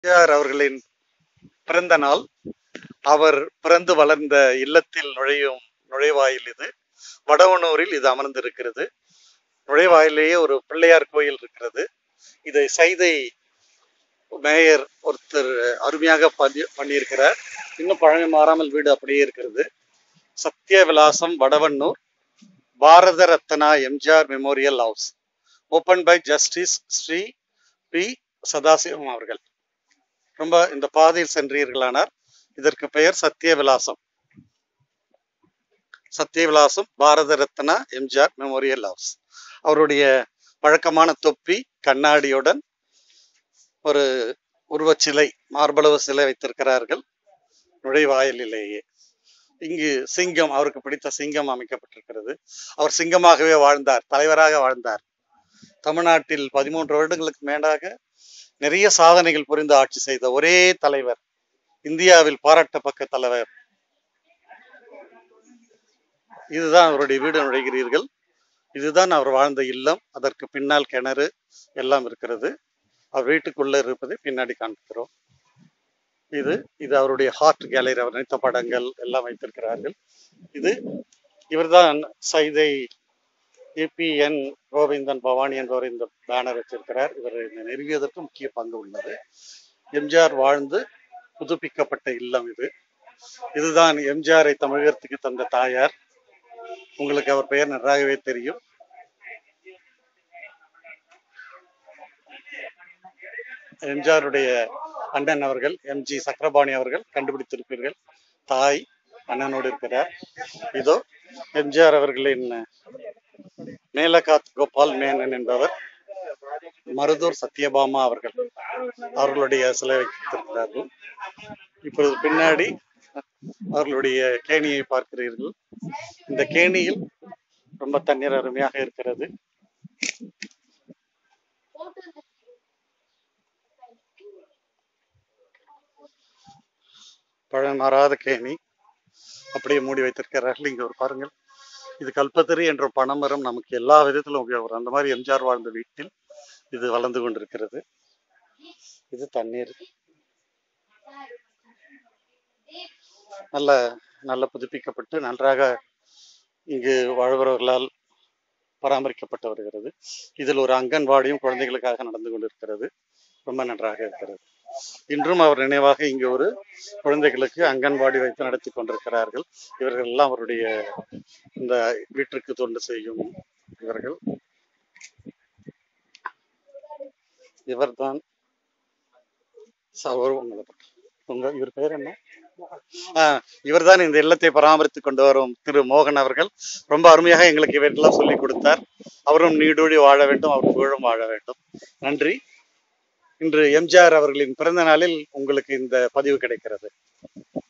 எம்ஜிஆர் அவர்களின் பிறந்த நாள் அவர் பிறந்து வளர்ந்த இல்லத்தில் நுழையும் நுழைவாயில் இது வடவனூரில் இது அமர்ந்திருக்கிறது நுழைவாயிலேயே ஒரு பிள்ளையார் கோயில் இருக்கிறது இதை சைதை மேயர் ஒருத்தர் அருமையாக பண்ணி பண்ணியிருக்கிறார் இன்னும் பழமை மாறாமல் வீடு அப்படியே இருக்கிறது Sathya Vilasam Vadavannur Bharat Ratna MGR memorial house open by justice Shri P Sathasivam அவர்கள் ரொம்ப இந்த பாதையில் சென்றீர்களானார் இதற்கு பெயர் சத்ய விலாசம் சத்ய விலாசம் பாரத ரத்னா எம்ஜிஆர் மெமோரியல் ஹவுஸ் அவருடைய வழக்கமான தொப்பி கண்ணாடியுடன் ஒரு உருவச்சிலை மார்பளவு சிலை வைத்திருக்கிறார்கள் நுழைவாயிலிலேயே இங்கு சிங்கம் அவருக்கு பிடித்த சிங்கம் அமைக்கப்பட்டிருக்கிறது அவர் சிங்கமாகவே வாழ்ந்தார் தலைவராக வாழ்ந்தார் தமிழ்நாட்டில் பதிமூன்று வருடங்களுக்கு மேலாக நிறைய சாதனைகள் புரிந்து ஆட்சி செய்த ஒரே தலைவர் இந்தியாவில் பாராட்டப்பக்க தலைவர் இதுதான் அவருடைய வீடு நுழைகிறீர்கள் இதுதான் அவர் வாழ்ந்த இல்லம் அதற்கு பின்னால் கிணறு எல்லாம் இருக்கிறது அவர் வீட்டுக்குள்ள இருப்பதை பின்னாடி காண்பிக்கிறோம் இது இது அவருடைய ஹார்ட் கேலரி அவர் நினைத்த படங்கள் எல்லாம் வைத்திருக்கிறார்கள் இது இவர்தான் சைதை ஏபிஎன் கோவிந்தன் பவானி என்பவர் இந்த பேனர் வச்சிருக்கிறார் இவர் இதை நிறுவியதற்கு முக்கிய பங்கு உள்ளது எம்ஜிஆர் வாழ்ந்து புதுப்பிக்கப்பட்ட இல்லம் இது இதுதான் எம்ஜிஆரை தமிழகத்துக்கு தந்த தாயார் உங்களுக்கு அவர் பெயர் நன்றாகவே தெரியும் எம்ஜிஆருடைய அண்ணன் அவர்கள் எம்ஜி சக்கரபாணி அவர்கள் கண்டுபிடித்திருப்பீர்கள் தாய் அண்ணனோடு இருக்கிறார் இதோ எம்ஜிஆர் அவர்களின் மேலகாத் கோபால் மேனன் என்பவர் மருதூர் சத்யபாமா அவர்கள் அவர்களுடைய சிலை வைத்திருக்கிறார்கள் இப்பொழுது பின்னாடி அவர்களுடைய கேணியை பார்க்கிறீர்கள் இந்த கேணியில் ரொம்ப தண்ணீர் அருமையாக இருக்கிறது பழமாறாத கேணி அப்படியே மூடி வைத்திருக்கிறார்கள் இங்க ஒரு பாருங்கள் இது கல்பத்தரி என்ற பனைமரம் நமக்கு எல்லா விதத்திலும் உபயோகம் அந்த மாதிரி எம்ஜிஆர் வாழ்ந்த வீட்டில் இது வளர்ந்து கொண்டிருக்கிறது இது தண்ணீர் நல்ல நல்ல புதுப்பிக்கப்பட்டு நன்றாக இங்கு வாழ்பவர்களால் பராமரிக்கப்பட்டு வருகிறது இதில் ஒரு அங்கன்வாடியும் குழந்தைகளுக்காக நடந்து கொண்டிருக்கிறது ரொம்ப நன்றாக இருக்கிறது இன்றும் அவர் நினைவாக இங்கு ஒரு குழந்தைகளுக்கு அங்கன்வாடி வைத்து நடத்தி கொண்டிருக்கிறார்கள் இவர்கள் எல்லாம் அவருடைய இந்த வீட்டிற்கு தொண்டு செய்யும் இவர்கள் இவர்தான் சகோதர உங்களை பற்றி. உங்க இவர் பேர் என்ன இவர்தான் இந்த இல்லத்தை பராமரித்துக் கொண்டு வரும் திரு மோகன் அவர்கள் ரொம்ப அருமையாக எங்களுக்கு இவரெல்லாம் சொல்லிக் கொடுத்தார் அவரும் நீடூழி வாழ வேண்டும் அவர் புகழும் வாழ வேண்டும் நன்றி இன்று எம்ஜிஆர் அவர்களின் பிறந்த நாளில் உங்களுக்கு இந்த பதிவு கிடைக்கிறது